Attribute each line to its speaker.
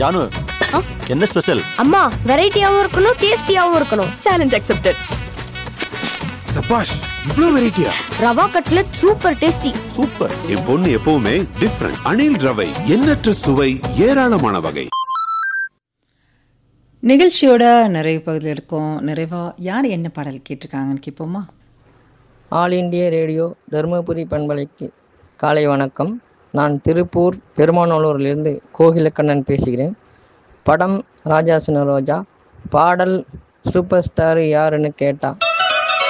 Speaker 1: ஜானு என்ன ஸ்பெஷல்
Speaker 2: அம்மா வெரைட்டியாவும் இருக்கணும் டேஸ்டியாவும் இருக்கணும்
Speaker 3: சேலஞ்ச் அக்செப்டட்
Speaker 4: சபாஷ் இவ்ளோ வெரைட்டியா
Speaker 2: rava cutlet super tasty
Speaker 1: super
Speaker 4: என் பொண்ணு எப்பவுமே டிஃப்ரெண்ட் அணில் ரவை எண்ணற்ற சுவை ஏராளமான வகை
Speaker 5: நிகழ்ச்சியோட நிறைவு பகுதியில் இருக்கோம் நிறைவா யார் என்ன பாடல் கேட்டிருக்காங்கன்னு கேட்போமா
Speaker 6: ஆல் இண்டியா ரேடியோ தருமபுரி பண்பலைக்கு காலை வணக்கம் நான் திருப்பூர் பெருமாநல்லூரிலிருந்து கோகிலக்கண்ணன் பேசுகிறேன் படம் ராஜாசின ரோஜா பாடல் சூப்பர் ஸ்டார் யாருன்னு கேட்டா